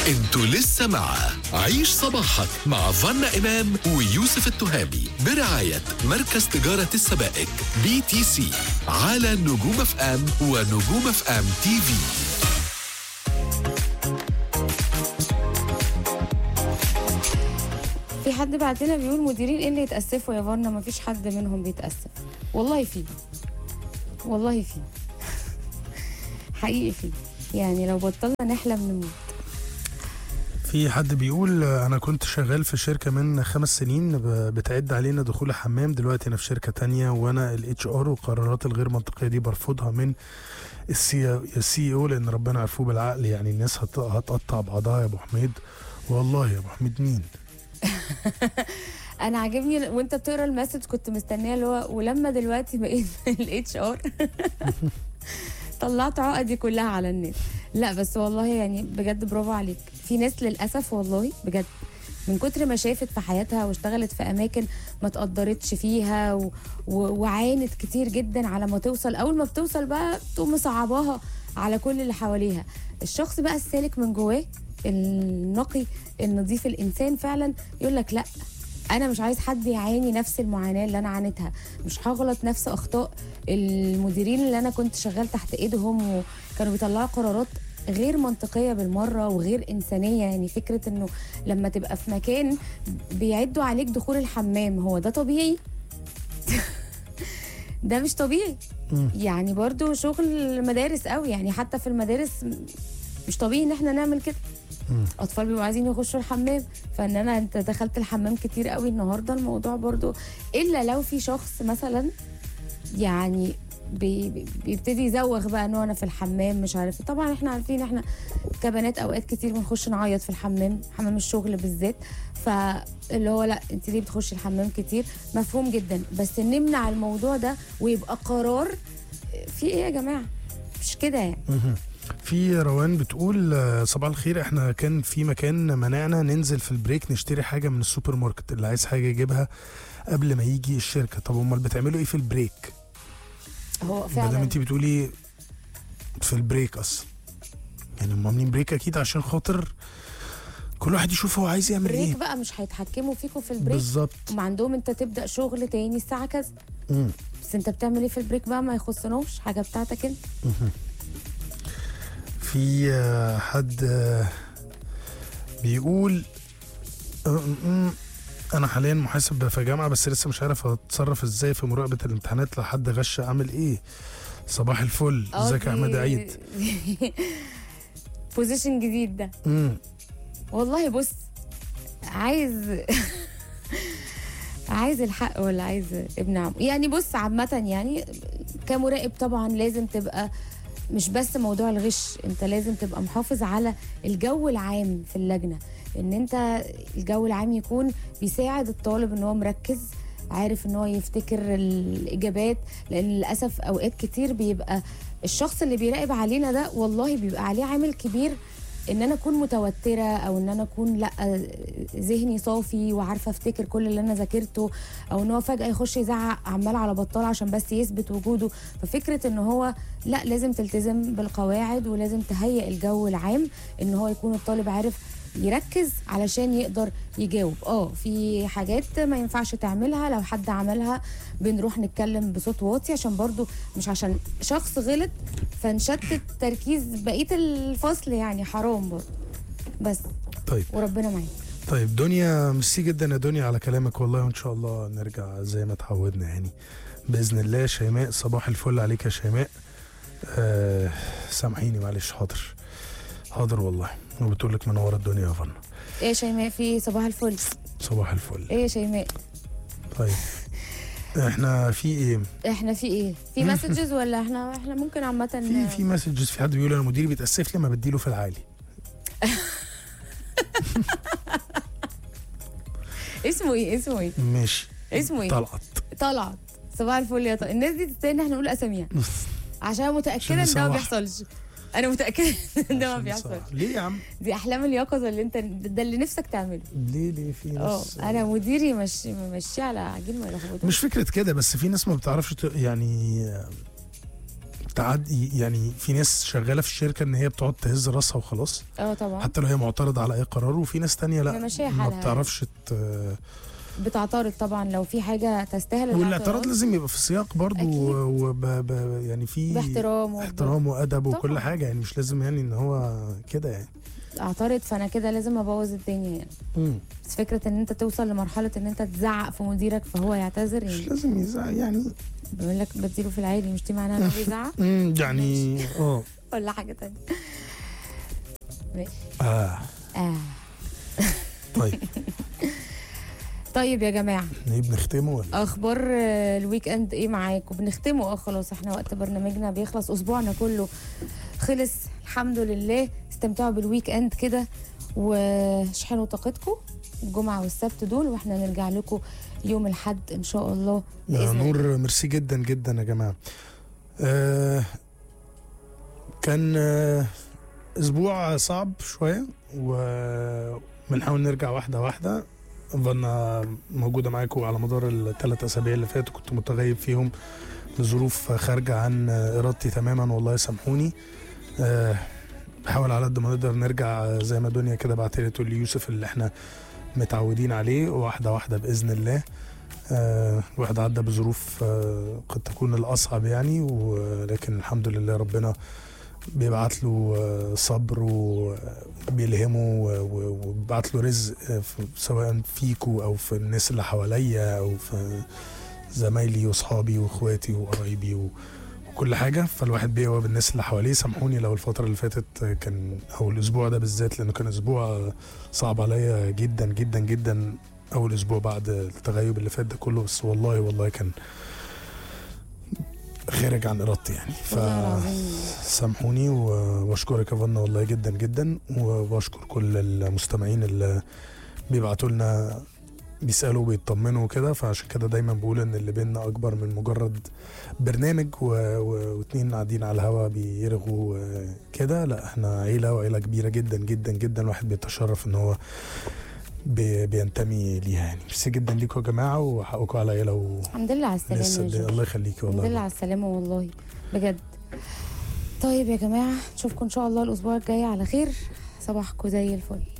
انتوا لسه مع عيش صباحك مع فنا إمام ويوسف التهامي برعاية مركز تجارة السبائك بي تي سي على نجوم اف ام ونجوم اف ام تي في في حد بعت لنا بيقول مديرين ايه اللي يتاسفوا يا فانا ما فيش حد منهم بيتاسف والله في والله في حقيقي في يعني لو بطلنا نحلم نموت في حد بيقول آه، انا كنت شغال في شركه من خمس سنين ب- بتعد علينا دخول الحمام دلوقتي انا في شركه تانية وانا الاتش ار والقرارات الغير منطقيه دي برفضها من السي السي او لان ربنا عرفوه بالعقل يعني الناس هت- هتقطع بعضها يا ابو حميد والله يا ابو حميد مين انا عاجبني وانت بتقرا المسج كنت مستنيه اللي هو ولما دلوقتي بقيت الاتش ار طلعت عقدي كلها على الناس لا بس والله يعني بجد برافو عليك في ناس للاسف والله بجد من كتر ما شافت في حياتها واشتغلت في اماكن ما تقدرتش فيها و... و... وعانت كتير جدا على ما توصل اول ما بتوصل بقى تقوم مصعباها على كل اللي حواليها الشخص بقى السالك من جواه النقي النظيف الانسان فعلا يقول لك لا انا مش عايز حد يعاني نفس المعاناه اللي انا عانيتها مش هغلط نفس اخطاء المديرين اللي انا كنت شغال تحت ايدهم وكانوا بيطلعوا قرارات غير منطقيه بالمره وغير انسانيه يعني فكره انه لما تبقى في مكان بيعدوا عليك دخول الحمام هو ده طبيعي ده مش طبيعي مم. يعني برضو شغل مدارس قوي يعني حتى في المدارس مش طبيعي ان احنا نعمل كده مم. اطفال بيبقوا عايزين يخشوا الحمام فان انا انت دخلت الحمام كتير قوي النهارده الموضوع برضو الا لو في شخص مثلا يعني بي بي- بيبتدي يزوغ بقى انه انا في الحمام مش عارف إيه. طبعا احنا عارفين احنا كبنات اوقات كتير بنخش نعيط في الحمام حمام الشغل بالذات فاللي هو لا انت ليه بتخشي الحمام كتير مفهوم جدا بس نمنع الموضوع ده ويبقى قرار في ايه يا جماعه مش كده يعني مهم. في روان بتقول آه، صباح الخير احنا كان في مكان منعنا ننزل في البريك نشتري حاجه من السوبر ماركت اللي عايز حاجه يجيبها قبل ما يجي الشركه طب امال بتعملوا ايه في البريك هو ما دام فعلا انت بتقولي في البريك اصلا يعني هم عاملين بريك اكيد عشان خاطر كل واحد يشوف هو عايز يعمل بريك ايه بقى مش هيتحكموا فيكم في البريك بالظبط هم عندهم انت تبدا شغل تاني الساعه كذا مم. بس انت بتعمل ايه في البريك بقى ما يخصناش حاجه بتاعتك انت في آه، حد آه، بيقول آه، م- انا حاليا محاسب في جامعه بس لسه مش عارف اتصرف ازاي في مراقبه الامتحانات لو حد غش اعمل ايه صباح الفل ازيك يا احمد عيد بوزيشن جديد ده مم. والله بص عايز عايز الحق ولا عايز ابن عم يعني بص عامة يعني كمراقب طبعا لازم تبقى مش بس موضوع الغش انت لازم تبقى محافظ على الجو العام في اللجنة ان انت الجو العام يكون بيساعد الطالب ان هو مركز عارف ان هو يفتكر الاجابات لان للاسف اوقات كتير بيبقى الشخص اللي بيراقب علينا ده والله بيبقى عليه عامل كبير ان انا اكون متوتره او ان انا اكون لا ذهني صافي وعارفه افتكر كل اللي انا ذاكرته او ان هو فجاه يخش يزعق عمال على بطال عشان بس يثبت وجوده ففكره ان هو لا لازم تلتزم بالقواعد ولازم تهيئ الجو العام ان هو يكون الطالب عارف يركز علشان يقدر يجاوب اه في حاجات ما ينفعش تعملها لو حد عملها بنروح نتكلم بصوت واطي عشان برضو مش عشان شخص غلط فنشتت تركيز بقيه الفصل يعني حرام برضو بس طيب وربنا معاك طيب دنيا ميرسي جدا يا دنيا على كلامك والله وان شاء الله نرجع زي ما اتعودنا يعني باذن الله شيماء صباح الفل عليك يا شيماء آه سامحيني معلش حاضر حاضر والله وبتقول لك منوره الدنيا يا فن ايه يا شيماء في صباح الفل صباح الفل ايه يا شيماء طيب احنا في ايه احنا في ايه في مسجز ولا احنا احنا ممكن عامه في في مسجز في حد بيقول انا مديري بيتاسف لي ما بديله في العالي اسمه ايه اسمه ايه ماشي اسمه ايه طلعت طلعت صباح الفل يا طلعت الناس دي تستنى ان احنا نقول اساميها عشان أنا متاكده ان ده ما نسوح. بيحصلش انا متاكده ان ده ما عشان بيحصلش صراحة. ليه يا عم دي احلام اليقظه اللي انت ده اللي نفسك تعمله ليه ليه في اه ناس انا مديري مش ممشي على عجين ما يلخبطوش مش فكره كده بس في ناس ما بتعرفش ت- يعني تعدي يعني في ناس شغاله في الشركه ان هي بتقعد تهز راسها وخلاص اه طبعا حتى لو هي معترضه على اي قرار وفي ناس تانية لا ماشية ما حالها. بتعرفش ت- بتعترض طبعا لو في حاجه تستاهل والاعتراض لازم يبقى في سياق برضو أكيد. وب... ب... يعني في باحترام وب- احترام وادب وكل طبعا. حاجه يعني مش لازم يعني ان هو كده يعني اعترض فانا كده لازم ابوظ الدنيا يعني مم. بس فكره ان انت توصل لمرحله ان انت تزعق في مديرك فهو يعتذر مش يعني لازم يزعل يعني بيقول لك بديله في العادي مش دي معناها انه بيزعق مم. يعني اه ولا حاجه تانية ماشي اه آه. طيب طيب يا جماعه نجيب نختمه ولا اخبار آه، الويك اند ايه معاكم بنختمه اه خلاص احنا وقت برنامجنا بيخلص اسبوعنا كله خلص الحمد لله استمتعوا بالويك اند كده واشحنوا طاقتكم الجمعه والسبت دول واحنا نرجع لكم يوم الاحد ان شاء الله يا باذن الله نور ميرسي جدا جدا يا جماعه آه كان آه اسبوع صعب شويه وبنحاول نرجع واحده واحده فضلنا موجوده معاكم على مدار الثلاث اسابيع اللي فاتوا كنت متغيب فيهم لظروف خارجه عن ارادتي تماما والله يسامحوني آه بحاول على قد ما نقدر نرجع زي ما دنيا كده بعت لي تقول لي يوسف اللي احنا متعودين عليه واحده واحده باذن الله آه، الواحد عدى بظروف آه، قد تكون الأصعب يعني ولكن الحمد لله ربنا بيبعت له آه، صبر وبيلهمه و- و- وبيبعت له رزق آه، في- سواء فيكو أو في الناس اللي حواليا أو في زمايلي وأصحابي وإخواتي وقرايبي و- وكل حاجة فالواحد بيقوى بالناس اللي حواليه سامحوني لو الفترة اللي فاتت آه، كان أو الأسبوع ده بالذات لأنه كان أسبوع آه، صعب عليا جدا جدا جدا اول اسبوع بعد التغيب اللي فات ده كله بس والله والله كان خارج عن ارادتي يعني ف والله العظيم سامحوني و- واشكرك يا فنا والله جدا جدا وبشكر كل المستمعين اللي بيبعتوا لنا بيسالوا وبيطمنوا وكده فعشان كده دايما بقول ان اللي بينا اكبر من مجرد برنامج و... و... واتنين قاعدين على الهوا بيرغوا آه، كده لا احنا عيله وعيله كبيره جدا جدا جدا الواحد بيتشرف ان هو بي... بينتمي ليها يعني ميرسي جدا ليكم يا جماعه وحقكم عليا لو الحمد لله على السلامه لسه يا الدنيا- جورج. الله يخليكي الحمد لله والله على السلامه والله بجد طيب يا جماعه نشوفكم ان شاء الله الاسبوع الجاي على خير صباحكم زي الفل